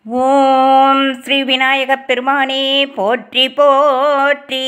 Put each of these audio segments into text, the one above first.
ஓம் ஸ்ரீ விநாயகப் பெருமானே போற்றி போற்றி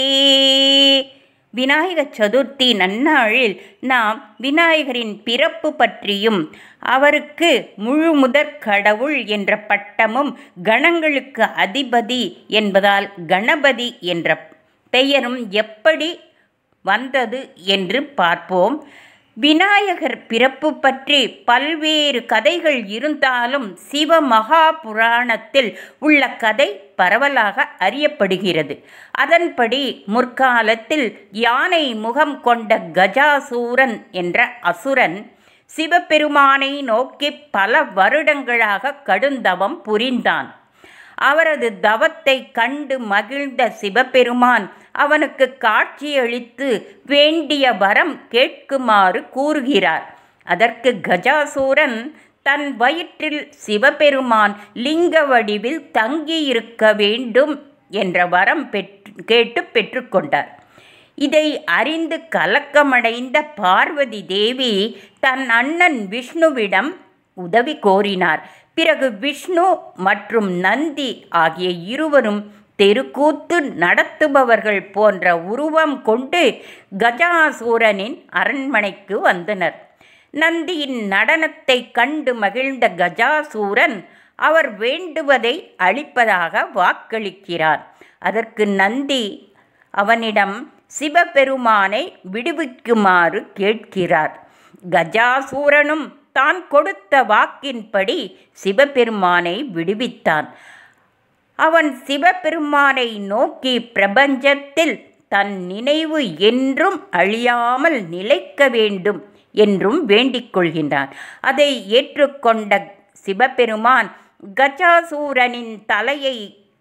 விநாயக சதுர்த்தி நன்னாளில் நாம் விநாயகரின் பிறப்பு பற்றியும் அவருக்கு முழு முதற் கடவுள் என்ற பட்டமும் கணங்களுக்கு அதிபதி என்பதால் கணபதி என்ற பெயரும் எப்படி வந்தது என்று பார்ப்போம் விநாயகர் பிறப்பு பற்றி பல்வேறு கதைகள் இருந்தாலும் சிவ மகா புராணத்தில் உள்ள கதை பரவலாக அறியப்படுகிறது அதன்படி முற்காலத்தில் யானை முகம் கொண்ட கஜாசூரன் என்ற அசுரன் சிவபெருமானை நோக்கி பல வருடங்களாக கடுந்தவம் புரிந்தான் அவரது தவத்தை கண்டு மகிழ்ந்த சிவபெருமான் அவனுக்கு காட்சியளித்து வேண்டிய வரம் கேட்குமாறு கூறுகிறார் அதற்கு கஜாசூரன் தன் வயிற்றில் சிவபெருமான் லிங்க வடிவில் தங்கியிருக்க வேண்டும் என்ற வரம் பெற்று கேட்டு பெற்றுக்கொண்டார் இதை அறிந்து கலக்கமடைந்த பார்வதி தேவி தன் அண்ணன் விஷ்ணுவிடம் உதவி கோரினார் பிறகு விஷ்ணு மற்றும் நந்தி ஆகிய இருவரும் தெருக்கூத்து நடத்துபவர்கள் போன்ற உருவம் கொண்டு கஜாசூரனின் அரண்மனைக்கு வந்தனர் நந்தியின் நடனத்தை கண்டு மகிழ்ந்த கஜாசூரன் அவர் வேண்டுவதை அளிப்பதாக வாக்களிக்கிறார் அதற்கு நந்தி அவனிடம் சிவபெருமானை விடுவிக்குமாறு கேட்கிறார் கஜாசூரனும் தான் கொடுத்த வாக்கின்படி சிவபெருமானை விடுவித்தான் அவன் சிவபெருமானை நோக்கி பிரபஞ்சத்தில் தன் நினைவு என்றும் அழியாமல் நிலைக்க வேண்டும் என்றும் வேண்டிக் கொள்கின்றான் அதை ஏற்றுக்கொண்ட சிவபெருமான் கஜாசூரனின் தலையை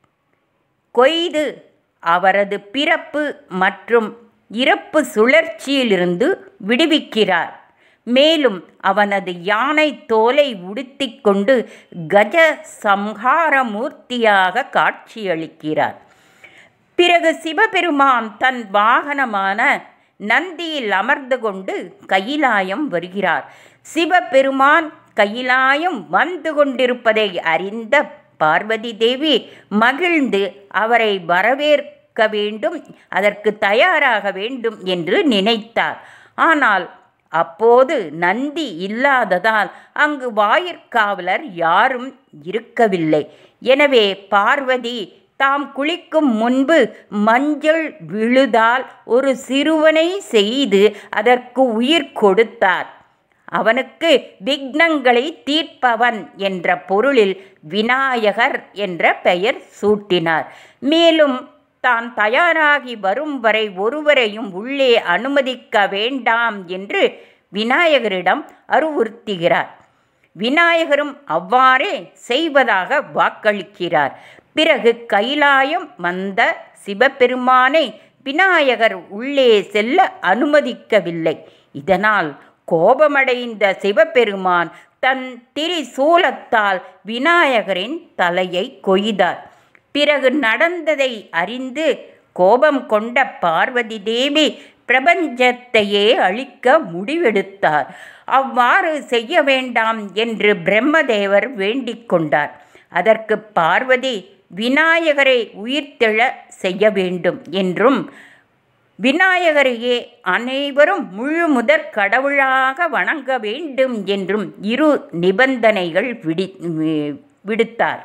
கொய்து அவரது பிறப்பு மற்றும் இறப்பு சுழற்சியிலிருந்து விடுவிக்கிறார் மேலும் அவனது யானை தோலை உடுத்திக்கொண்டு கஜ சம்ஹாரமூர்த்தியாக காட்சியளிக்கிறார் பிறகு சிவபெருமான் தன் வாகனமான நந்தியில் அமர்ந்து கொண்டு கையிலாயம் வருகிறார் சிவபெருமான் கையிலாயம் வந்து கொண்டிருப்பதை அறிந்த பார்வதி தேவி மகிழ்ந்து அவரை வரவேற்க வேண்டும் அதற்கு தயாராக வேண்டும் என்று நினைத்தார் ஆனால் அப்போது நந்தி இல்லாததால் அங்கு வாயிற்காவலர் யாரும் இருக்கவில்லை எனவே பார்வதி தாம் குளிக்கும் முன்பு மஞ்சள் விழுதால் ஒரு சிறுவனை செய்து அதற்கு உயிர் கொடுத்தார் அவனுக்கு விக்னங்களை தீர்ப்பவன் என்ற பொருளில் விநாயகர் என்ற பெயர் சூட்டினார் மேலும் தான் தயாராகி வரும் வரை ஒருவரையும் உள்ளே அனுமதிக்க வேண்டாம் என்று விநாயகரிடம் அறிவுறுத்துகிறார் விநாயகரும் அவ்வாறே செய்வதாக வாக்களிக்கிறார் பிறகு கைலாயம் வந்த சிவபெருமானை விநாயகர் உள்ளே செல்ல அனுமதிக்கவில்லை இதனால் கோபமடைந்த சிவபெருமான் தன் திரிசூலத்தால் விநாயகரின் தலையை கொய்தார் பிறகு நடந்ததை அறிந்து கோபம் கொண்ட பார்வதி தேவி பிரபஞ்சத்தையே அழிக்க முடிவெடுத்தார் அவ்வாறு செய்ய வேண்டாம் என்று பிரம்மதேவர் வேண்டிக் கொண்டார் அதற்கு பார்வதி விநாயகரை உயிர்த்தெழ செய்ய வேண்டும் என்றும் விநாயகரையே அனைவரும் முழு முதற் கடவுளாக வணங்க வேண்டும் என்றும் இரு நிபந்தனைகள் விடி விடுத்தார்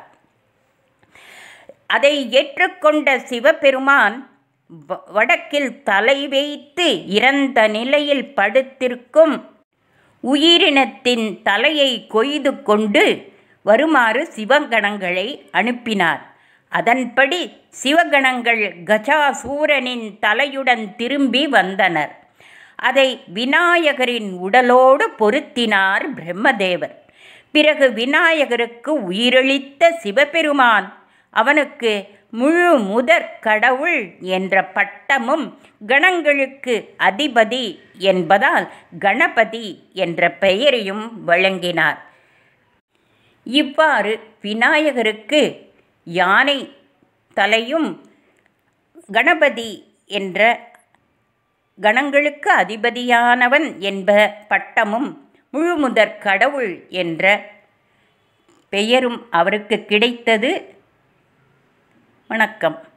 அதை ஏற்றுக்கொண்ட சிவபெருமான் வடக்கில் தலை வைத்து இறந்த நிலையில் படுத்திருக்கும் உயிரினத்தின் தலையை கொய்து கொண்டு வருமாறு சிவகணங்களை அனுப்பினார் அதன்படி சிவகணங்கள் கஜாசூரனின் தலையுடன் திரும்பி வந்தனர் அதை விநாயகரின் உடலோடு பொருத்தினார் பிரம்மதேவர் பிறகு விநாயகருக்கு உயிரளித்த சிவபெருமான் அவனுக்கு முழு முதற் கடவுள் என்ற பட்டமும் கணங்களுக்கு அதிபதி என்பதால் கணபதி என்ற பெயரையும் வழங்கினார் இவ்வாறு விநாயகருக்கு யானை தலையும் கணபதி என்ற கணங்களுக்கு அதிபதியானவன் என்ப பட்டமும் முழுமுதற் கடவுள் என்ற பெயரும் அவருக்கு கிடைத்தது வணக்கம்